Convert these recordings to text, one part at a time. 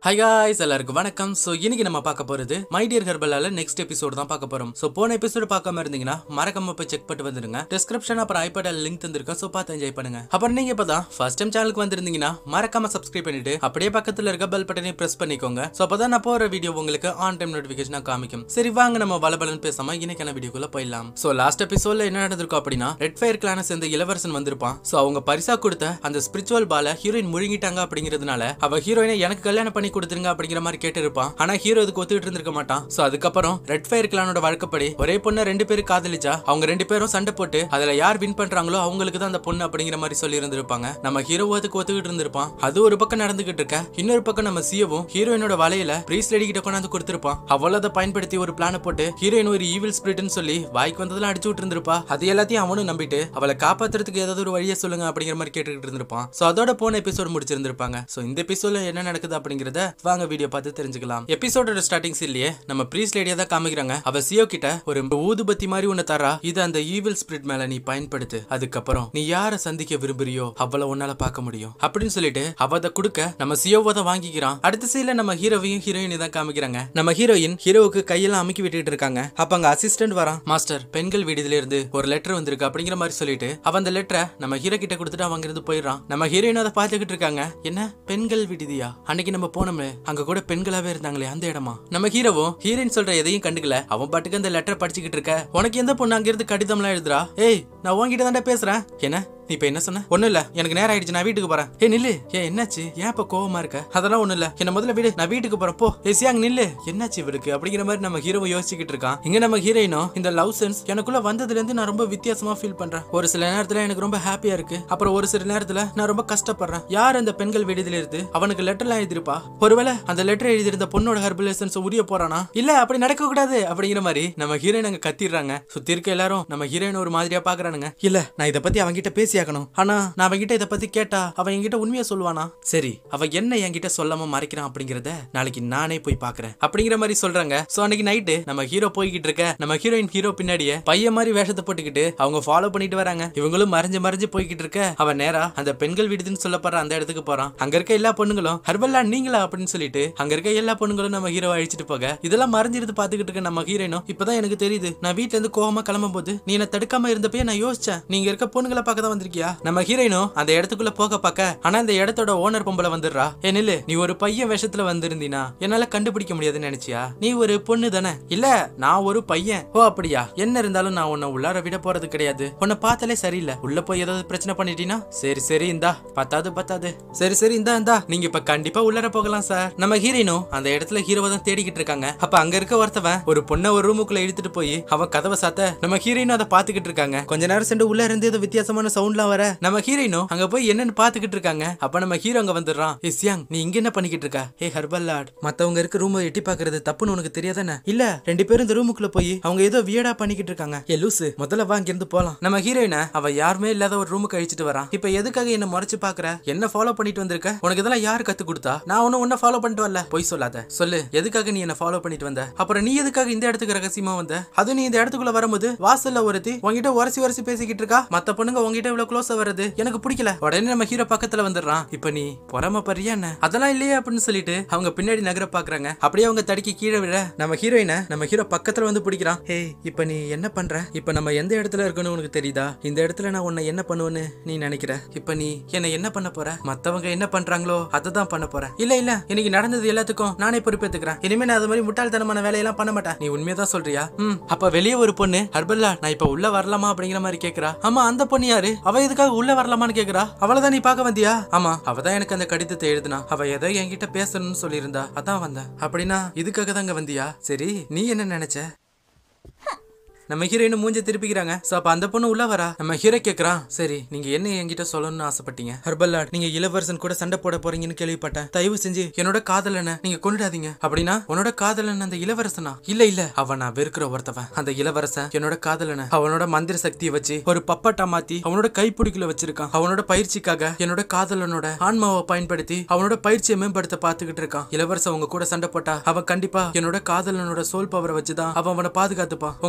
High guys எல்லாருக்கும் வணக்கம் so இன்னைக்கு நம்ம பார்க்க போறது மை டியர் ஹெர்பலால நெக்ஸ்ட் எபிசோட் தான் பார்க்க போறோம் ஸோ போன எபிசோட் பார்க்காம இருந்தீங்கன்னா மறக்காம போய் செக் பண்ணிட்டு வந்துருங்க டிஸ்கிரிப்ஷன் அப்புறம் ஐபேட் லிங்க் தந்திருக்கேன் ஸோ பார்த்து என்ஜாய் பண்ணுங்க அப்புறம் நீங்க இப்போ தான் ஃபர்ஸ்ட் டைம் சேனலுக்கு வந்திருந்தீங்கன்னா மறக்காம சப்ஸ்கிரைப் பண்ணிட்டு அப்படியே பக்கத்துல இருக்க பெல் பட்டனை பிரஸ் பண்ணிக்கோங்க ஸோ அப்பதான் நான் போற வீடியோ உங்களுக்கு ஆன் டைம் நோட்டிஃபிகேஷனா காமிக்கும் சரி வாங்க நம்ம வளபலன்னு பேசாம இன்னைக்கான வீடியோக்குள்ள போயிடலாம் ஸோ லாஸ்ட் எபிசோட்ல என்ன நடந்திருக்கும் அப்படின்னா ரெட் ஃபயர் கிளான சேர்ந்த இளவரசன் வந்திருப்பான் ஸோ அவங்க பரிசா கொடுத்த அந்த ஸ்பிரிச்சுவல் பால ஹீரோயின் முழுங்கிட்டாங்க அப்படிங்கிறதுனால அவ ஹீரோயினை எனக்கு கல்யாணம் பண்ணி கொடுத்துருங்க அப்படிங்கிற மாதிரி கேட்டு இருப்பான் ஆனா ஹீரோ இதுக்கு ஒத்துக்கிட்டு இருந்திருக்க மாட்டான் சோ அதுக்கப்புறம் ரெட் ஃபயர் கிளானோட வழக்கப்படி ஒரே பொண்ணை ரெண்டு பேரும் காதலிச்சா அவங்க ரெண்டு பேரும் சண்டை போட்டு அதுல யார் வின் பண்றாங்களோ அவங்களுக்கு தான் அந்த பொண்ணு அப்படிங்கிற மாதிரி சொல்லி இருந்திருப்பாங்க நம்ம ஹீரோ அதுக்கு ஒத்துக்கிட்டு இருந்திருப்பான் அது ஒரு பக்கம் நடந்துகிட்டு இருக்க இன்னொரு பக்கம் நம்ம சியோவும் ஹீரோயினோட வலையில பிரீஸ் லேடி கிட்ட கொண்டாந்து கொடுத்திருப்பான் அவள அதை பயன்படுத்தி ஒரு பிளான போட்டு ஹீரோயின் ஒரு ஈவில் ஸ்பிரிட்னு சொல்லி வாய்க்கு வந்ததெல்லாம் அடிச்சு விட்டு இருந்திருப்பா அது எல்லாத்தையும் அவனும் நம்பிட்டு அவளை காப்பாத்துறதுக்கு ஏதாவது ஒரு வழியை சொல்லுங்க அப்படிங்கிற மாதிரி கேட்டுக்கிட்டு இருந்திருப்பான் சோ அதோட போன எபிசோட் முடிச்சிருந்திருப்பாங்க சோ இந்த எபிசோட்ல என்ன நடக்குது அப்படிங்கறத வாங்க வீடியோ பார்த்து தெரிஞ்சுக்கலாம் எபிசோடோட ஸ்டார்டிங் சீன்லயே நம்ம ப்ரீஸ் லேடியா தான் காமிக்கிறாங்க அவ சியோ கிட்ட ஒரு ஊதுபத்தி மாதிரி ஒண்ணு தரா இது அந்த ஈவில் ஸ்பிரிட் மேல நீ பயன்படுத்து அதுக்கப்புறம் நீ யார சந்திக்க விரும்புறியோ அவளை உன்னால பார்க்க முடியும் அப்படின்னு சொல்லிட்டு அவ அதை கொடுக்க நம்ம சியோவை தான் வாங்கிக்கிறான் அடுத்த சீன்ல நம்ம ஹீரோவையும் ஹீரோயினை தான் காமிக்கிறாங்க நம்ம ஹீரோயின் ஹீரோவுக்கு கையெல்லாம் அமுக்கி விட்டுட்டு இருக்காங்க அப்ப அங்க அசிஸ்டன்ட் வரான் மாஸ்டர் பெண்கள் வீடுல இருந்து ஒரு லெட்டர் வந்திருக்கு அப்படிங்கிற மாதிரி சொல்லிட்டு அவன் அந்த லெட்டரை நம்ம ஹீரோ கிட்ட கொடுத்துட்டு அவங்க இருந்து போயிடுறான் நம்ம ஹீரோயின் அதை பார்த்துக்கிட்டு இருக்காங்க என்ன பெண்கள் விடுதியா அன்னைக்கு நம்ம போனோமே அங்க கூட பெண்களாவே இருந்தாங்களே அந்த இடமா நம்ம ஹீரோவும் ஹீரோயின் சொல்ற எதையும் கண்டுக்கல அவன் பாட்டுக்கு அந்த லெட்டர் படிச்சுக்கிட்டு இருக்க உனக்கு எந்த பொண்ணு அங்க இருந்து கடிதம்லாம் எழுதுறா ஏய் நான் உன்கிட்ட தாண்டா பேசுறேன் என்ன நீ இப்ப என்ன சொன்ன ஒண்ணும் இல்ல எனக்கு நேரம் ஆயிடுச்சு நான் வீட்டுக்கு போறேன் ஏ நில்லு ஏ என்னாச்சு ஏன் இப்ப கோவமா இருக்க அதெல்லாம் ஒண்ணும் இல்ல என்ன முதல்ல வீடு நான் வீட்டுக்கு போறேன் போ ஏ சியாங் நில்லு என்னாச்சு இவருக்கு அப்படிங்கிற மாதிரி நம்ம ஹீரோவை யோசிச்சுக்கிட்டு இருக்கான் இங்க நம்ம ஹீரோயினும் இந்த லவ் சென்ஸ் எனக்குள்ள வந்ததுல இருந்து நான் ரொம்ப வித்தியாசமா ஃபீல் பண்றேன் ஒரு சில நேரத்துல எனக்கு ரொம்ப ஹாப்பியா இருக்கு அப்புறம் ஒரு சில நேரத்துல நான் ரொம்ப கஷ்டப்படுறேன் யார் அந்த பெண்கள் விடுதல இருந்து அவனுக்கு லெட்டர்லாம் எழுதிருப்பா ஒருவேளை அந்த லெட்டர் எழுதியிருந்த பொண்ணோட ஹெர்பல் எசன்ஸ் உரிய போறானா இல்ல அப்படி நடக்க கூடாது அப்படிங்கிற மாதிரி நம்ம ஹீரோயின் அங்க கத்திடுறாங்க சுத்தி இருக்க எல்லாரும் நம்ம ஹீரோயின் ஒரு மாதிரியா பாக்குறானுங்க இல்ல நான் இத பத்தி அவன்கிட்ட பேசியாக்கணும் ஆனா நான் அவன்கிட்ட இத பத்தி கேட்டா அவன் என்கிட்ட உண்மையை சொல்லுவானா சரி அவ என்ன என்கிட்ட சொல்லாம மறைக்கிறான் அப்படிங்கறத நாளைக்கு நானே போய் பாக்குறேன் அப்படிங்கிற மாதிரி சொல்றாங்க சோ அன்னைக்கு நைட்டு நம்ம ஹீரோ போய்கிட்டு இருக்க நம்ம ஹீரோயின் ஹீரோ பின்னாடியே பையன் மாதிரி வேஷத்தை போட்டுக்கிட்டு அவங்க ஃபாலோ பண்ணிட்டு வராங்க இவங்களும் மறைஞ்சு மறைஞ்சு போய்கிட்டு இருக்க அவன் நேரா அந்த பெண்கள் விடுதுன்னு சொல்லப்படுற அந்த இடத்துக்கு போறான் அங்க இருக்க எல்லா பொண்ணுங்களும் ஹர்பல்லா நீங்களா அப்படின்னு சொல்லிட்டு அங்க இருக்க எல்லா பொண்ணுங்களும் நம்ம ஹீரோ அழிச்சிட்டு போக இதெல்லாம் மறைஞ்சிருந்து பாத்துக்கிட்டு இருக்க நம்ம ஹீரோயினும் இப்பதான் எனக்கு தெரியுது நான் வீட்ல இருந்து கோவமா கிளம்பும் போது நீ என்ன தடுக்காம இருந்தப்பயே நான் யோசிச்சேன் நீங்க இருக்க பொண்ணுங்களை பார்க்க தான் வந்திருக்கியா நம்ம ஹீரோயினும் அந்த இடத்துக்குள்ள போக பார்க்க ஆனா இந்த இடத்தோட ஓனர் பொம்பளை வந்துடுறா ஏ நில்லு நீ ஒரு பையன் வேஷத்துல வந்திருந்தீனா என்னால கண்டுபிடிக்க முடியாதுன்னு நினைச்சியா நீ ஒரு பொண்ணு தானே இல்ல நான் ஒரு பையன் ஓ அப்படியா என்ன இருந்தாலும் நான் உன்னை உள்ளார விட போறது கிடையாது உன்னை பார்த்தாலே சரியில்லை உள்ள போய் ஏதாவது பிரச்சனை பண்ணிட்டீனா சரி சரி இந்தா பத்தாது பத்தாது சரி சரி இந்தா இந்தா நீங்க இப்ப கண்டிப்பா உள்ளார போகலாம் சார் நம்ம ஹீரோயினும் அந்த இடத்துல ஹீரோவை தான் தேடிக்கிட்டு இருக்காங்க அப்ப அங்க இருக்க ஒருத்தவன் ஒரு பொண்ணை ஒரு ரூமுக்குள்ள இழுத்துட்டு போய் அவன் கதவை சாத்த நம்ம ஹீரோயினும் அதை பாத்துக்கிட்டு இருக்காங்க கொஞ்ச நேரம் சென்று உள்ள இருந்து ஏதோ வித்தியாசமான சவுண்ட்லாம் வர நம்ம ஹீரோயினும் அங்க போய் என்னன்னு பாத்துக்கிட்டு இருக்காங்க அப்ப நம்ம ஹீரோ அங்க வந்துடுறான் ஏ சியாங் நீ இங்க என்ன பண்ணிக்கிட்டு இருக்க ஏ ஹர்பல் லார்ட் மத்தவங்க இருக்க ரூம் எட்டி பாக்குறது தப்புன்னு உனக்கு தெரியாதானே இல்ல ரெண்டு பேரும் இந்த ரூமுக்குள்ள போய் அவங்க ஏதோ வியடா பண்ணிக்கிட்டு இருக்காங்க ஏ லூசு முதல்ல வா இங்க இருந்து போலாம் நம்ம ஹீரோயினை அவ யாருமே இல்லாத ஒரு ரூமுக்கு அழிச்சிட்டு வரான் இப்ப எதுக்காக என்ன முறைச்சு பாக்குற என்ன ஃபாலோ பண்ணிட்டு வந்திருக்க உனக்கு இதெல்லாம் யார் கத்து கொடுத்தா நான் ஒன்னும் உன்ன ஃபாலோ பண்ணிட்டு வரல பொய் சொல்லாத சொல்லு எதுக்காக நீ என்ன ஃபாலோ பண்ணிட்டு வந்த அப்புறம் நீ எதுக்காக இந்த இடத்துக்கு ரகசியமா வந்த அது நீ இந்த இடத்துக்குள்ள வரும்போது வாசல்ல ஒருத்தி உங்ககிட்ட உரசி உரசி பேசிக்கிட்டு இருக்கா மத்த பொண்ணுங்க உங்ககிட்ட இவ்வளவு க்ளோஸா வருது எனக்கு பிடிக்கல உடனே நம்ம ஹீரோ பக்கத்துல வந்துடுறான் இப்ப நீ பொறாமப்படுறியா என்ன அதெல்லாம் இல்லையே அப்படின்னு சொல்லிட்டு அவங்க பின்னாடி நகர பாக்குறாங்க அப்படியே அவங்க தடுக்கி கீழே விழ நம்ம ஹீரோயினை நம்ம ஹீரோ பக்கத்துல வந்து பிடிக்கிறான் ஏய் இப்ப நீ என்ன பண்ற இப்ப நம்ம எந்த இடத்துல இருக்கணும் உனக்கு தெரியுதா இந்த இடத்துல நான் உன்னை என்ன பண்ணுவேன்னு நீ நினைக்கிற இப்ப நீ என்ன என்ன பண்ண போற மத்தவங்க என்ன பண்றாங்களோ அதை தான் பண்ண போற இல்ல இல்ல இன்னைக்கு நடந்தது எல்லாத்துக்கும் நானே பொறுப்பேத்துக்கிறேன் இனிமே நான் அது மாதிரி முட்டாள்தனமான வேலையெல்லாம் பண்ண மாட்டேன் நீ உண்மையதான் சொல்றியா ம் அப்ப வெளியே ஒரு பொண்ணு ஹர்பல்லா நான் இப்ப உள்ள வரலாமா அப்படிங்கிற மாதிரி கேக்குறா ஆமா அந்த பொண்ணு யாரு அவ எதுக்காக உள்ள வரலாமான்னு கேக்குறா அவளதான் நீ பார்க்க வந்தியா ஆமா அவதான் எனக்கு அந்த கடிதத்தை எழுதுனா அவ ஏதோ என்கிட்ட பேசணும்னு சொல்லியிருந்தா அதான் வந்தேன் அப்படின்னா இதுக்காக தாங்க வந்தியா சரி நீ என்ன நினைச்ச நம்ம ஹீரோயின் மூஞ்ச திருப்பிக்கிறாங்க சோ அப்ப அந்த பொண்ணு உள்ள வரா நம்ம ஹீரோ கேக்குறான் சரி நீங்க என்ன என்கிட்ட சொல்லணும்னு ஆசைப்பட்டீங்க ஹர்பல்லாட் நீங்க இளவரசன் கூட சண்டை போட போறீங்கன்னு கேள்விப்பட்டேன் தயவு செஞ்சு என்னோட காதலனை நீங்க கொண்டுடாதீங்க அப்படின்னா உன்னோட காதலன் அந்த இளவரசனா இல்ல இல்ல அவன் நான் வெறுக்கிற ஒருத்தவன் அந்த இளவரசன் என்னோட காதலனை அவனோட மந்திர சக்தியை வச்சு ஒரு பப்பட்டா மாத்தி அவனோட கைப்பிடிக்குள்ள வச்சிருக்கான் அவனோட பயிற்சிக்காக என்னோட காதலனோட ஆன்மாவை பயன்படுத்தி அவனோட பயிற்சியை மேம்படுத்த பாத்துக்கிட்டு இருக்கான் இளவரசன் உங்க கூட சண்டை போட்டா அவன் கண்டிப்பா என்னோட காதலனோட சோல் பவரை வச்சுதான் அவன் அவனை பாதுகாத்துப்பான் உங்க ரெண்டு பேரும்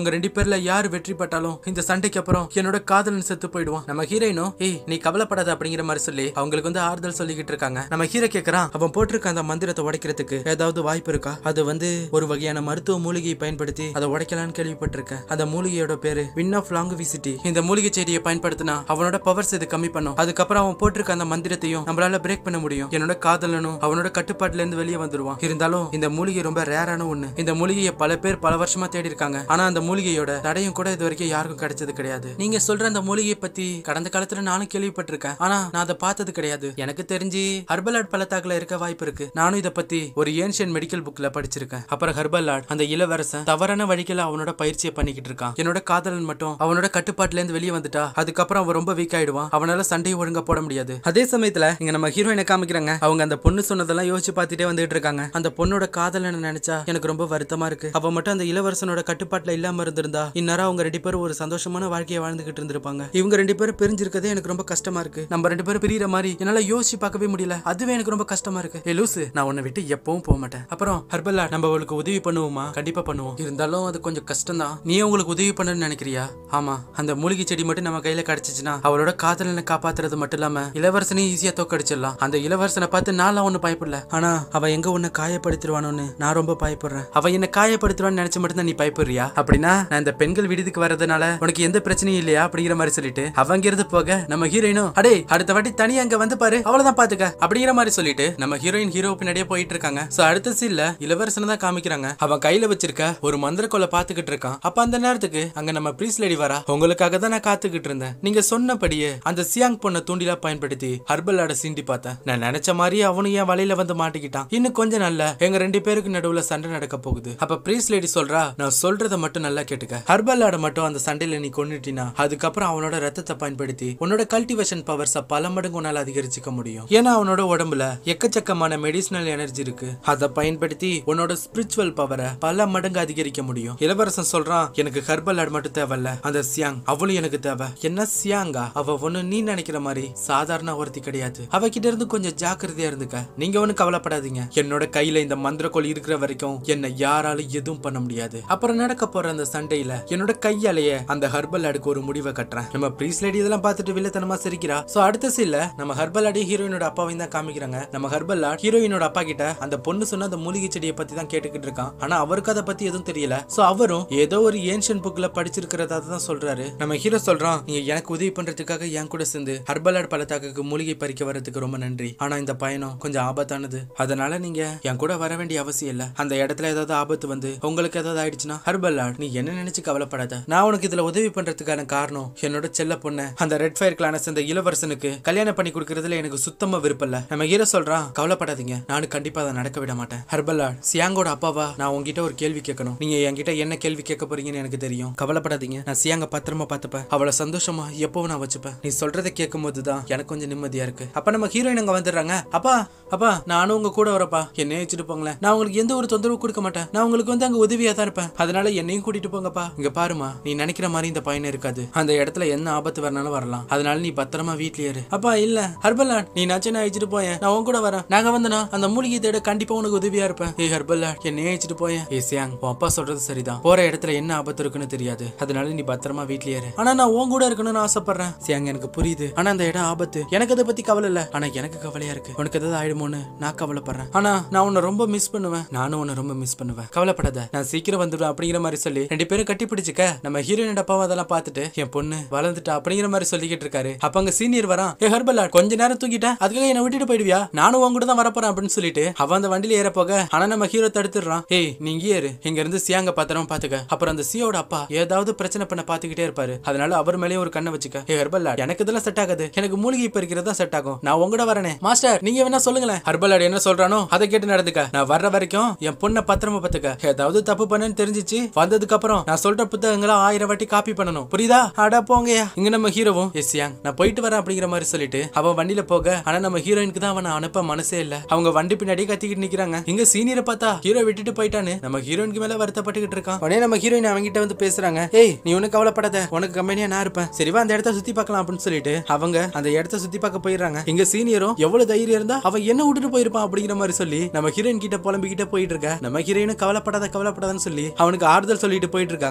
பேர்ல யார் வெற்றி பட்டாலும் இந்த சண்டைக்கு அப்புறம் என்னோட காதலன் செத்து போயிடுவான் நம்ம ஹீரோயினும் ஏய் நீ கவலைப்படாத அப்படிங்கிற மாதிரி சொல்லி அவங்களுக்கு வந்து ஆறுதல் சொல்லிக்கிட்டு இருக்காங்க நம்ம ஹீரோ கேக்குறான் அவன் போட்டிருக்க அந்த மந்திரத்தை உடைக்கிறதுக்கு ஏதாவது வாய்ப்பு இருக்கா அது வந்து ஒரு வகையான மருத்துவ மூலிகையை பயன்படுத்தி அதை உடைக்கலாம்னு கேள்விப்பட்டிருக்கேன் அந்த மூலிகையோட பேரு வின் ஆஃப் லாங்குவிசிட்டி இந்த மூலிகை செடியை பயன்படுத்தினா அவனோட பவர்ஸ் இது கம்மி பண்ணும் அதுக்கப்புறம் அவன் போட்டிருக்க அந்த மந்திரத்தையும் நம்மளால பிரேக் பண்ண முடியும் என்னோட காதலனும் அவனோட கட்டுப்பாட்டுல இருந்து வெளியே வந்துருவான் இருந்தாலும் இந்த மூலிகை ரொம்ப ரேரான ஒண்ணு இந்த மூலிகையை பல பேர் பல வருஷமா தேடி இருக்காங்க ஆனா அந்த மூலிகையோட தடையும் கூட இது வரைக்கும் யாருக்கும் கிடைச்சது கிடையாது நீங்க சொல்ற அந்த மூலிகையை பத்தி கடந்த காலத்துல நானும் கேள்விப்பட்டிருக்கேன் ஆனா நான் அதை பார்த்தது கிடையாது எனக்கு தெரிஞ்சு ஹர்பல் ஆட் பள்ளத்தாக்குல இருக்க வாய்ப்பு இருக்கு நானும் இதை பத்தி ஒரு ஏன்ஷியன் மெடிக்கல் புக்ல படிச்சிருக்கேன் அப்புறம் ஹர்பல் ஆட் அந்த இளவரசன் தவறான வழிகள அவனோட பயிற்சியை பண்ணிக்கிட்டு இருக்கான் என்னோட காதலன் மட்டும் அவனோட கட்டுப்பாட்டுல இருந்து வெளியே வந்துட்டா அதுக்கப்புறம் அவன் ரொம்ப வீக் ஆயிடுவான் அவனால சண்டையை ஒழுங்கா போட முடியாது அதே சமயத்துல இங்க நம்ம ஹீரோயினை காமிக்கிறாங்க அவங்க அந்த பொண்ணு சொன்னதெல்லாம் யோசிச்சு பார்த்துட்டே வந்துட்டு இருக்காங்க அந்த பொண்ணோட காதலனை நினைச்சா எனக்கு ரொம்ப வருத்தமா இருக்கு அவ மட்டும் அந்த இளவரசனோட கட்டுப்பாட்டுல இல்லாம இருந்திருந்தா இந்நேரம் அவங்க ரெண்டு பேரும் ஒரு சந்தோஷமான வாழ்க்கையை வாழ்ந்துகிட்டு இருந்திருப்பாங்க இவங்க ரெண்டு பேரும் பிரிஞ்சிருக்கதே எனக்கு ரொம்ப கஷ்டமா இருக்கு நம்ம ரெண்டு பேரும் பிரியற மாதிரி என்னால யோசிச்சு பார்க்கவே முடியல அதுவே எனக்கு ரொம்ப கஷ்டமா இருக்கு ஏ லூசு நான் உன்னை விட்டு எப்பவும் போக மாட்டேன் அப்புறம் ஹர்பல்லா நம்ம அவளுக்கு உதவி பண்ணுவோமா கண்டிப்பா பண்ணுவோம் இருந்தாலும் அது கொஞ்சம் கஷ்டம் தான் நீ உங்களுக்கு உதவி பண்ணணும்னு நினைக்கிறியா ஆமா அந்த மூலிகை செடி மட்டும் நம்ம கையில கிடைச்சிச்சுன்னா அவளோட காதலனை காப்பாத்துறது மட்டும் இல்லாம இளவரசனையும் ஈஸியா தோக்கடிச்சிடலாம் அந்த இளவரசனை பார்த்து நான்லாம் ஒண்ணு பயப்படல ஆனா அவ எங்க உன்னை காயப்படுத்திடுவானோன்னு நான் ரொம்ப பயப்படுறேன் அவ என்ன காயப்படுத்துவான்னு நினைச்சு மட்டும் தான் நீ பயப்படுறியா அப்படின்னா நான் இந்த பெண்கள் விடுதிக்கு வர்றதுனால உனக்கு எந்த பிரச்சனையும் இல்லையா அப்படிங்கிற மாதிரி சொல்லிட்டு அவங்கிறது போக நம்ம ஹீரோயினும் அடே அடுத்த வாட்டி தனியா அங்க வந்து பாரு அவ்வளவுதான் பாத்துக்க அப்படிங்கிற மாதிரி சொல்லிட்டு நம்ம ஹீரோயின் ஹீரோ பின்னாடியே போயிட்டு இருக்காங்க சோ அடுத்த சீன்ல இளவரசனை தான் காமிக்கிறாங்க அவன் கையில வச்சிருக்க ஒரு மந்திர கொலை பாத்துக்கிட்டு இருக்கான் அப்ப அந்த நேரத்துக்கு அங்க நம்ம ப்ரீஸ் லேடி வரா உங்களுக்காக தான் நான் காத்துக்கிட்டு இருந்தேன் நீங்க சொன்னபடியே அந்த சியாங் பொண்ணை தூண்டிலா பயன்படுத்தி ஹர்பல் ஆட சீண்டி பார்த்தேன் நான் நினைச்ச மாதிரி அவனும் என் வலையில வந்து மாட்டிக்கிட்டான் இன்னும் கொஞ்சம் நல்ல எங்க ரெண்டு பேருக்கு நடுவுல சண்டை நடக்க போகுது அப்ப ப்ரீஸ் லேடி சொல்றா நான் சொல்றத மட்டும் நல்லா கேட்டுக்க ஹர்பல் ஆட மட்டும் அந்த சண்டையில நீ கொண்டுட்டினா அதுக்கப்புறம் அவனோட ரத்தத்தை பயன்படுத்தி உன்னோட கல்டிவேஷன் பவர்ஸ பல மடங்கு உன்னால அதிகரிச்சுக்க முடியும் ஏன்னா அவனோட உடம்புல எக்கச்சக்கமான மெடிசினல் எனர்ஜி இருக்கு அதை பயன்படுத்தி உன்னோட ஸ்பிரிச்சுவல் பவரை பல மடங்கு அதிகரிக்க முடியும் இளவரசன் சொல்றான் எனக்கு ஹர்பல் ஆட் மட்டும் தேவையில்ல அந்த சியாங் அவளும் எனக்கு தேவை என்ன சியாங்கா அவ ஒண்ணு நீ நினைக்கிற மாதிரி சாதாரண ஒருத்தி கிடையாது அவகிட்ட இருந்து கொஞ்சம் ஜாக்கிரதையா இருந்துக்க நீங்க ஒண்ணு கவலைப்படாதீங்க என்னோட கையில இந்த மந்திரக்கோள் இருக்கிற வரைக்கும் என்னை யாராலும் எதுவும் பண்ண முடியாது அப்புறம் நடக்க போற அந்த சண்டையில என்னோட கையாலேயே அந்த ஹர்பல் ஆடுக்கு ஒரு முடிவை கட்டுறேன் நம்ம ப்ரீஸ் லேடி இதெல்லாம் பார்த்துட்டு வில்லத்தனமா சிரிக்கிறா சோ அடுத்த சீன்ல நம்ம ஹர்பல் ஆடி ஹீரோயினோட அப்பாவையும் தான் காமிக்கிறாங்க நம்ம ஹர்பல் ஆட் ஹீரோயினோட அப்பா கிட்ட அந்த பொண்ணு சொன்ன அந்த மூலிகை செடியை பத்தி தான் கேட்டுக்கிட்டு இருக்கான் ஆனா அவருக்கு அதை பத்தி எதுவும் தெரியல சோ அவரும் ஏதோ ஒரு ஏன்ஷியன் புக்ல படிச்சிருக்கிறதா தான் சொல்றாரு நம்ம ஹீரோ சொல்றான் நீங்க எனக்கு உதவி பண்றதுக்காக என் கூட சேர்ந்து ஹர்பலாட் பள்ளத்தாக்குக்கு மூலிகை பறிக்க வர்றதுக்கு ரொம்ப நன்றி ஆனா இந்த பயணம் கொஞ்சம் ஆபத்தானது அதனால நீங்க என் கூட வர வேண்டிய அவசியம் இல்ல அந்த இடத்துல ஏதாவது ஆபத்து வந்து உங்களுக்கு ஏதாவது ஆயிடுச்சுன்னா ஹர்பலாட் நீ என்ன நினைச்சு கவலைப்படாத நான் உனக்கு இதுல உதவி பண்றதுக்கான காரணம் என்னோட செல்ல பொண்ணு அந்த ரெட் ஃபயர் கிளான சேர்ந்த இளவரசனுக்கு கல்யாணம் பண்ணி கொடுக்கறதுல எனக்கு சுத்தமா விருப்பம் இல்ல நம்ம ஹீரோ சொல்றான் கவலைப்படாதீங்க நானும் கண்டிப்பா அதை நடக்க விட மாட்டேன் ஹர்பலாட் சியாங்கோட அப்பாவா நான் உங்ககிட்ட ஒரு கேள்வி கேட்கணும் நீங்க என்கிட்ட என்ன கேள்வி கேட்க போறீங்கன்னு எனக்கு தெரியும் கவலைப்படாதீங்க நான் சியாங்க பத்திரமா பார்த்துப்பேன் அவளை சந்தோஷமா எப்பவும் நான் வச்சுப்பேன் நீ சொல்றதை கேட்கும் போதுதான் எனக்கு கொஞ்சம் நிம்மதியா இருக்கு அப்ப நம்ம ஹீரோயின் அங்க வந்துடுறாங்க அப்பா அப்பா நானும் உங்க கூட வரப்பா என்னையும் வச்சுட்டு போங்களேன் நான் உங்களுக்கு எந்த ஒரு தொந்தரவு கொடுக்க மாட்டேன் நான் உங்களுக்கு வந்து அங்க உதவியா தான் இருப்பேன் அதனால என்னையும் கூட்டிட்டு போங்கப்பா இங்க பாருமா நீ நினைக்கிற மாதிரி இந்த பயணம் இருக்காது அந்த இடத்துல என்ன ஆபத்து வரனாலும் வரலாம் அதனால நீ பத்திரமா வீட்லயே இரு அப்பா இல்ல ஹர்பல்லாட் நீ நச்சு நான் அழிச்சிட்டு போயேன் நான் உன் கூட வரேன் நாங்க வந்தனா அந்த மூலிகை தேட கண்டிப்பா உனக்கு உதவியா இருப்பேன் ஏ ஹர்பல்லாட் என்னையே அழிச்சிட்டு போயேன் ஏ சியாங் உன் அப்பா சொல்றது சரிதான் போற இடத்துல என்ன ஆபத்து இருக்குன்னு தெரியாது அதனால நீ பத்திரமா வீட்லயே இரு ஆனா நான் உன் கூட இருக்கணும்னு ஆசைப்படுறேன் சியாங் எனக்கு புரியுது ஆனா அந்த இடம் ஆபத்து எனக்கு அதை பத்தி கவலை இல்ல ஆனா எனக்கு கவலையா இருக்கு உனக்கு ஏதாவது ஆயிடுமோன்னு நான் கவலைப்படுறேன் ஆனா நான் உன்னை ரொம்ப மிஸ் பண்ணுவேன் நானும் உன்னை ரொம்ப மிஸ் பண்ணுவேன் கவலைப்படாத நான் சீக்கிரம் வந்துடுவேன் அப்படிங்கிற மாதிரி சொல்லி ரெண்டு பேரும் கட்டி பிடிச்சுக்க நம்ம ஹீரோயின் அப்பாவை அதெல்லாம் பார்த்துட்டு என் பொண்ணு வளர்ந்துட்டா அப்படிங்கிற மாதிரி சொல்லிக்கிட்டு இருக்காரு அப்ப அங்க சீனியர் வரான் ஏ ஹர்பல்லா கொஞ்ச நேரம் தூங்கிட்டேன் அதுக்காக என்ன விட்டுட்டு போயிடுவியா நானும் உன் கூட தான் வரப்போறேன் அப்படின்னு சொல்லிட்டு அவன் அந்த வண்டியில ஏற போக ஆனா நம்ம ஹீரோ தடுத்துடுறான் ஏய் நீ இங்கே ஏறு இங்க இருந்து சியாங்க பத்திரமா பாத்துக்க அப்புறம் அந்த சியோட அப்பா ஏதாவது பிரச்சனை பண்ண பாத்துக்கிட்டே இருப்பாரு அதனால அவர் மேலேயும் ஒரு கண்ணை வச்சுக்க ஏ ஹர்பல்லா எனக்கு இதெல்லாம் செட் ஆகாது எனக்கு மூலிகை பறிக்கிறது தான் செட் ஆகும் நான் உங்கட வரனே மாஸ்டர் நீங்க வேணா சொல்லுங்களேன் ஹர்பல்லாட் என்ன சொல்றானோ அதை கேட்டு நடந்துக்க நான் வர்ற வரைக்கும் என் பொண்ணை பத்திரமா பாத்துக்க ஏதாவது தப்பு பண்ணேன்னு தெரிஞ்சிச்சு வந்ததுக்கு அப்புறம் நான் சொல்ற புத்தகங்களை ஆயிரம் வாட்டி காப்பி பண்ணணும் புரியுதா அட போங்கயா இங்க நம்ம ஹீரோவும் எஸ் யாங் நான் போயிட்டு வரேன் அப்படிங்கிற மாதிரி சொல்லிட்டு அவன் வண்டியில போக ஆனா நம்ம ஹீரோயினுக்கு தான் அவனை அனுப்ப மனசே இல்ல அவங்க வண்டி பின்னாடி கத்திக்கிட்டு நிக்கிறாங்க இங்க சீனியரை பார்த்தா ஹீரோ விட்டுட்டு போயிட்டான்னு நம்ம ஹீரோயினுக்கு மேல வருத்தப்பட்டுக்கிட்டு இருக்கான் உடனே நம்ம ஹீரோயின் அவங்கிட்ட வந்து பேசுறாங்க ஏய் நீ ஒண்ணு கவலைப்படாத உனக்கு கம்பெனியா நான் இருப்பேன் சரிவா அந்த இடத்த சுத்தி பார்க்கலாம் அப்படின்னு சொல்லிட்டு அவங்க அந்த இடத்த சுத்தி பார்க்க போயிடுறாங்க இங்க சீனியரும் எவ்வளவு தைரியம் இருந்தா அவன் என்ன விட்டுட்டு போயிருப்பான் அப்படிங்கிற மாதிரி சொல்லி நம்ம ஹீரோயின் கிட்ட புலம்பிக்கிட்டே போயிட்டு இருக்க நம்ம ஹீரோயினும் கவலைப்படாத கவலைப்படாதன்னு சொல்லி அவனுக்கு ஆறுதல் சொல்லிட்டு போயிட்டு இருக்காங்க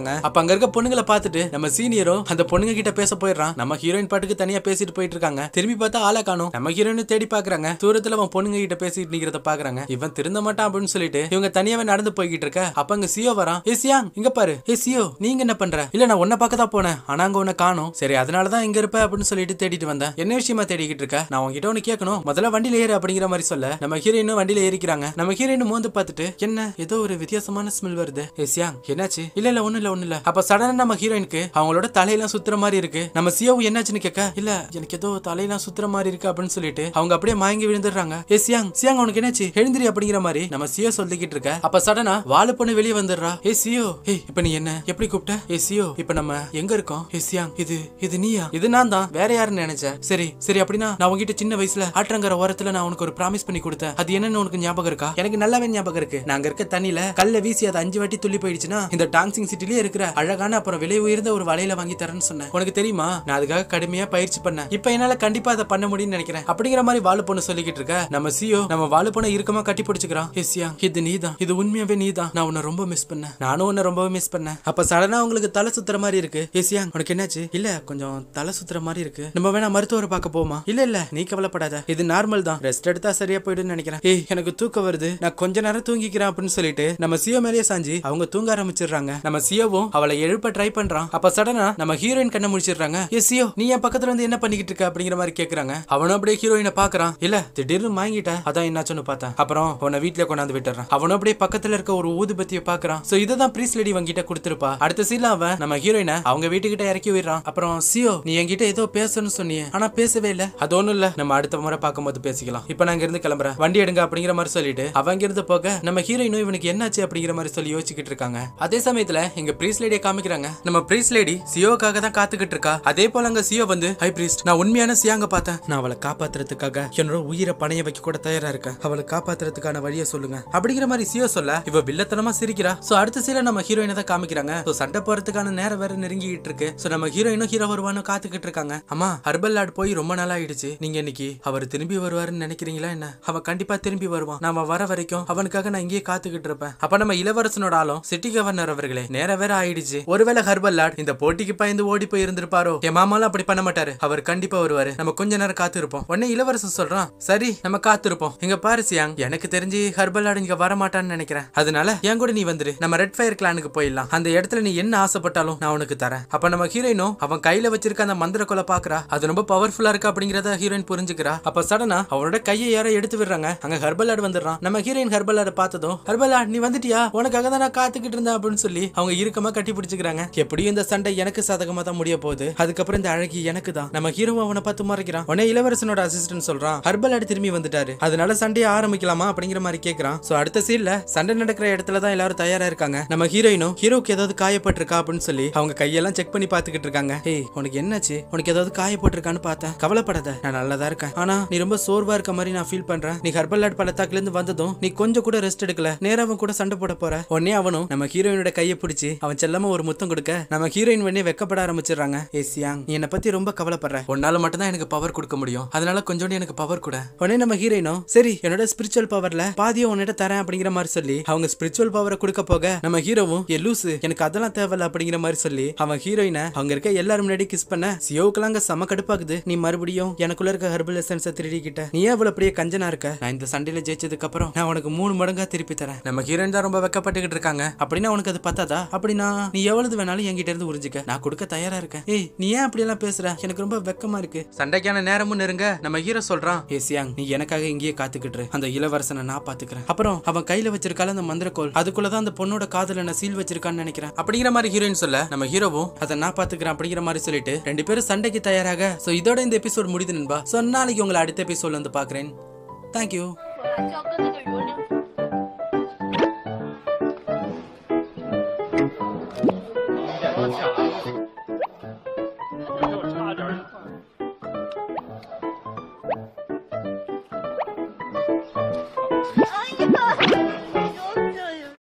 இருக்காங்க அப்ப அங்க இருக்க பொண்ணுங்களை பார்த்துட்டு நம்ம சீனியரும் அந்த பொண்ணுங்க கிட்ட பேச போயிடுறான் நம்ம ஹீரோயின் பாட்டுக்கு தனியா பேசிட்டு போயிட்டு இருக்காங்க திரும்பி பார்த்தா ஆளை காணும் நம்ம ஹீரோயின் தேடி பாக்குறாங்க தூரத்துல அவன் பொண்ணுங்க கிட்ட பேசிட்டு நிக்கிறத பாக்குறாங்க இவன் திருந்த மாட்டான் அப்படின்னு சொல்லிட்டு இவங்க தனியாவே நடந்து போய்கிட்டு இருக்க அப்ப அங்க சியோ வரான் ஏ சியாங் இங்க பாரு ஏ சியோ நீங்க என்ன பண்ற இல்ல நான் உன்ன பார்க்க தான் போனேன் ஆனா அங்க உன்னை காணும் சரி அதனாலதான் இங்க இருப்ப அப்படின்னு சொல்லிட்டு தேடிட்டு வந்தேன் என்ன விஷயமா தேடிக்கிட்டு இருக்க நான் உன்கிட்ட ஒன்னு கேட்கணும் முதல்ல வண்டியில ஏறு அப்படிங்கிற மாதிரி சொல்ல நம்ம ஹீரோயினும் வண்டியில ஏறிக்கிறாங்க நம்ம ஹீரோயின் மோந்து பார்த்துட்டு என்ன ஏதோ ஒரு வித்தியாசமான ஸ்மெல் வருது ஏ சியாங் என்னாச்சு இல்ல இல்ல ஒண்ணு இல்ல ஒண்ணு இல்ல அப்ப சடனா நம்ம ஹீரோயினுக்கு அவங்களோட தலையெல்லாம் சுத்துற மாதிரி இருக்கு நம்ம சியோ என்னாச்சுன்னு கேட்க இல்ல எனக்கு ஏதோ தலையெல்லாம் சுத்துற மாதிரி இருக்கு அப்படின்னு சொல்லிட்டு அவங்க அப்படியே மயங்கி விழுந்துடுறாங்க ஏ சியாங் சியாங் உனக்கு என்னாச்சு எழுந்திரி அப்படிங்கிற மாதிரி நம்ம சியோ சொல்லிக்கிட்டு இருக்க அப்ப சடனா வாழை பொண்ணு வெளியே வந்துடுறா ஏ சியோ ஏய் இப்ப நீ என்ன எப்படி கூப்பிட்ட ஏ சியோ இப்ப நம்ம எங்க இருக்கோம் ஏ சியாங் இது இது நீயா இது நான் தான் வேற யாருன்னு நினைச்சேன் சரி சரி அப்படின்னா நான் உங்ககிட்ட சின்ன வயசுல ஆற்றங்கர ஓரத்துல நான் உனக்கு ஒரு ப்ராமிஸ் பண்ணி கொடுத்தேன் அது என்னன்னு உனக்கு ஞாபகம் இருக்கா எனக்கு நல்லாவே ஞாபகம் இருக்கு நாங்க இருக்க தண்ணியில கல்ல வீசி அது அஞ்சு வாட்டி துள்ளி போயிடுச்சுன்னா இந்த டாங்ஸிங் சிட்டிலே இருக்கிற அழகான அப்புறம் விலை உயர்ந்த ஒரு வலையில வாங்கி தரேன்னு சொன்னேன் உனக்கு தெரியுமா நான் அதுக்காக கடுமையா பயிற்சி பண்ணேன் இப்ப என்னால கண்டிப்பா அதை பண்ண முடியும்னு நினைக்கிறேன் அப்படிங்கிற மாதிரி வாழு பொண்ணு சொல்லிக்கிட்டு இருக்க நம்ம சியோ நம்ம வாழு பொண்ணை இறுக்கமா கட்டி பிடிச்சுக்கிறான் எஸ்யா இது நீதான் இது உண்மையாவே நீதான் நான் உன்னை ரொம்ப மிஸ் பண்ணேன் நானும் உன்னை ரொம்பவே மிஸ் பண்ணேன் அப்ப சடனா உங்களுக்கு தலை சுத்துற மாதிரி இருக்கு எஸ்யா உனக்கு என்னாச்சு இல்ல கொஞ்சம் தலை சுத்துற மாதிரி இருக்கு நம்ம வேணா மருத்துவரை பார்க்க போமா இல்ல இல்ல நீ கவலைப்படாத இது நார்மல் தான் ரெஸ்ட் எடுத்தா சரியா போயிடும்னு நினைக்கிறேன் ஏய் எனக்கு தூக்கம் வருது நான் கொஞ்ச நேரம் தூங்கிக்கிறேன் அப்படின்னு சொல்லிட்டு நம்ம சியோ மேலேயே சாஞ்சி அவங்க தூங்க ஆரம்பிச்சிடுறாங்க நம்ம சியோவும் அவளை எழுப்ப ட்ரை பண்றான் அப்ப சடனா நம்ம ஹீரோயின் கண்ணை முடிச்சிடுறாங்க ஏ சியோ நீ என் பக்கத்துல வந்து என்ன பண்ணிக்கிட்டு இருக்க அப்படிங்கிற மாதிரி கேக்குறாங்க அவனும் அப்படியே ஹீரோயினை பாக்குறான் இல்ல திடீர்னு வாங்கிட்ட அதான் என்னாச்சுன்னு பார்த்தேன் அப்புறம் உன்னை வீட்டுல கொண்டாந்து விட்டுறான் அவனும் அப்படியே பக்கத்துல இருக்க ஒரு ஊதுபத்தியை பாக்குறான் சோ இதுதான் ப்ரீஸ் லேடி வங்கிட்ட கொடுத்துருப்பா அடுத்த சீன்ல அவன் நம்ம ஹீரோயினை அவங்க வீட்டுக்கிட்ட இறக்கி விடுறான் அப்புறம் சியோ நீ என்கிட்ட ஏதோ பேசணும்னு சொன்னியே ஆனா பேசவே இல்ல அது ஒண்ணும் இல்ல நம்ம அடுத்த முறை பார்க்கும்போது பேசிக்கலாம் இப்ப நான் இங்க இருந்து கிளம்புறேன் வண்டி எடுங்க அப்படிங்கிற மாதிரி சொல்லிட்டு அவங்க இருந்து போக நம்ம ஹீரோயினும் இவனுக்கு என்னாச்சு அப்படிங்கிற மாதிரி சொல்லி யோசிச்சுக்கிட்டு இருக்காங்க அதே சமயத்துல எங்க ப்ரீஸ் லேடியை காமிக்கிறாங்க நம்ம ப்ரீஸ் லேடி சியோக்காக தான் காத்துக்கிட்டு இருக்கா அதே போல அங்க சியோ வந்து ஹை ப்ரீஸ்ட் நான் உண்மையான சியாங்க பார்த்தேன் நான் அவளை காப்பாத்துறதுக்காக என்னோட உயிரை பணைய வைக்க கூட தயாரா இருக்கேன் அவளை காப்பாத்துறதுக்கான வழியை சொல்லுங்க அப்படிங்கிற மாதிரி சியோ சொல்ல இவ வில்லத்தனமா சிரிக்கிறா சோ அடுத்த சீல நம்ம ஹீரோயினை தான் காமிக்கிறாங்க சோ சண்டை போறதுக்கான நேரம் வேற நெருங்கிட்டு இருக்கு சோ நம்ம ஹீரோயினும் ஹீரோ வருவான்னு காத்துக்கிட்டு இருக்காங்க அம்மா ஹர்பல் லாட் போய் ரொம்ப நாள் ஆயிடுச்சு நீங்க இன்னைக்கு அவர் திரும்பி வருவாருன்னு நினைக்கிறீங்களா என்ன அவன் கண்டிப்பா திரும்பி வருவான் நாம வர வரைக்கும் அவனுக்காக நான் இங்கேயே காத்துக்கிட்டு இருப்பேன் அப்ப நம்ம இளவரசனோட ஆளும் சிட்டி கவர்னர் அவர்களே நேரம் வேற ஆயிடுச்சு ஒருவேளை ஹர்பல் லாட் இந்த போட்டிக்கு பயந்து ஓடி போய் இருந்திருப்பாரோ என் மாமாலாம் அப்படி பண்ண மாட்டாரு அவர் கண்டிப்பா வருவாரு நம்ம கொஞ்ச நேரம் காத்து இருப்போம் உடனே இளவரசன் சொல்றான் சரி நம்ம காத்திருப்போம் இங்க பாரு சியாங் எனக்கு தெரிஞ்சு ஹர்பல் லாட் இங்க வர மாட்டான்னு நினைக்கிறேன் அதனால என் கூட நீ வந்துரு நம்ம ரெட் ஃபயர் கிளானுக்கு போயிடலாம் அந்த இடத்துல நீ என்ன ஆசைப்பட்டாலும் நான் உனக்கு தரேன் அப்ப நம்ம ஹீரோயினும் அவன் கையில வச்சிருக்க அந்த மந்திர கொலை பாக்குறா அது ரொம்ப பவர்ஃபுல்லா இருக்கு அப்படிங்கறத ஹீரோயின் புரிஞ்சுக்கிறா அப்ப சடனா அவனோட கையை யாரோ எடுத்து விடுறாங்க அங்க ஹர்பலாட் வந்துடுறான் நம்ம ஹீரோயின் ஹர்பலாட பார்த்ததும் ஹர்பலாட் நீ வந்துட்டியா உனக்காக தான் நான் காத்துக்கிட்டு இருந்தேன் அப்படின்னு சொல்லி அவங்க இறுக்கமா கட்டி பிடிச்சுக்கிறாங்க எப்படியும் இந்த சண்டை எனக்கு சாதகமா தான் முடிய போகுது அதுக்கப்புறம் இந்த அழகி எனக்கு தான் நம்ம ஹீரோ அவனை பார்த்து மறைக்கிறான் உடனே இளவரசனோட அசிஸ்டன்ட் சொல்றான் ஹர்பலாட் திரும்பி வந்துட்டாரு அதனால சண்டையை ஆரம்பிக்கலாமா அப்படிங்கிற மாதிரி கேக்குறான் சோ அடுத்த சீன்ல சண்டை நடக்கிற இடத்துல தான் எல்லாரும் தயாரா இருக்காங்க நம்ம ஹீரோயினும் ஹீரோக்கு ஏதாவது காயப்பட்டிருக்கா அப்படின்னு சொல்லி அவங்க கையெல்லாம் செக் பண்ணி பாத்துக்கிட்டு இருக்காங்க ஏய் உனக்கு என்னாச்சு உனக்கு ஏதாவது காயப்பட்டிருக்கான்னு பார்த்தேன் கவலைப்படாத நான் நல்லதா இருக்கேன் ஆனா நீ ரொம்ப சோர்வா இருக்க மாதிரி நான் ஃபீல் பண்றேன் நீ ஹர்பல்லாட் பள்ளத்தாக்குல இருந்து வந்ததும் நீ கொஞ்சம் கூட ரெஸ்ட் எடுக்கல நேரா அவன் கூட சண்டை போட போற உடனே அவனும் நம்ம ஹீரோயினோட கையை பிடிச்சி அவன் செல்லமா ஒரு முத்தம் கொடுக்க நம்ம ஹீரோயின் உடனே வெக்கப்பட ஆரம்பிச்சிடுறாங்க ஏ சியாங் நீ என்னை பத்தி ரொம்ப கவலைப்படுற உன்னால மட்டும் தான் எனக்கு பவர் கொடுக்க முடியும் அதனால கொஞ்சோண்டு எனக்கு பவர் கூட உடனே நம்ம ஹீரோயினும் சரி என்னோட ஸ்பிரிச்சுவல் பவர்ல பாதியை உன்னிட்ட தரேன் அப்படிங்கிற மாதிரி சொல்லி அவங்க ஸ்பிரிச்சுவல் பவரை கொடுக்க போக நம்ம ஹீரோவும் ஏ லூசு எனக்கு அதெல்லாம் தேவையில்ல அப்படிங்கிற மாதிரி சொல்லி அவன் ஹீரோயினை அவங்க இருக்க எல்லாரும் முன்னாடி கிஸ் பண்ண சியோவுக்குலாம் அங்க செம கடுப்பாகுது நீ மறுபடியும் எனக்குள்ள இருக்க ஹெர்பல் எசன்ஸை திருடிக்கிட்ட நீ ஏன் இவ்வளவு பெரிய கஞ்சனா இருக்க நான் இந்த சண்டையில ஜெயிச்சதுக்கு அப்புறம் நான் உனக்கு மூணு மடங்கா திருப்பி தரேன் நம்ம ஹீரோயின் தான் ரொம்ப வெக்கப்பட்டுக்கிட்டு இருக்காங்க அப்படின்னா உனக்கு அது பத்தாதா அப்படின்னா நீ எவ்வளவு வேணாலும் என்கிட்ட இருந்து உறிஞ்சிக்க நான் கொடுக்க தயாரா இருக்கேன் ஏய் நீ ஏன் அப்படி எல்லாம் பேசுற எனக்கு ரொம்ப வெக்கமா இருக்கு சண்டைக்கான நேரமும் நெருங்க நம்ம ஹீரோ சொல்றான் ஏ சியாங் நீ எனக்காக இங்கேயே காத்துக்கிட்டு இரு. அந்த இளவரசனை நான் பாத்துக்கிறேன் அப்புறம் அவன் கையில வச்சிருக்கால அந்த மந்திரக்கோல் அதுக்குள்ளதான் அந்த பொண்ணோட காதல நான் சீல் வச்சிருக்கான்னு நினைக்கிறேன் அப்படிங்கிற மாதிரி ஹீரோயின் சொல்ல நம்ம ஹீரோவும் அதை நான் பாத்துக்கிறேன் அப்படிங்கிற மாதிரி சொல்லிட்டு ரெண்டு பேரும் சண்டைக்கு தயாராக சோ இதோட இந்த எபிசோட் முடியுது நண்பா சோ நாளைக்கு உங்களை அடுத்த எபிசோட்ல வந்து பாக்குறேன் தேங்க்யூ 작은 애들 요령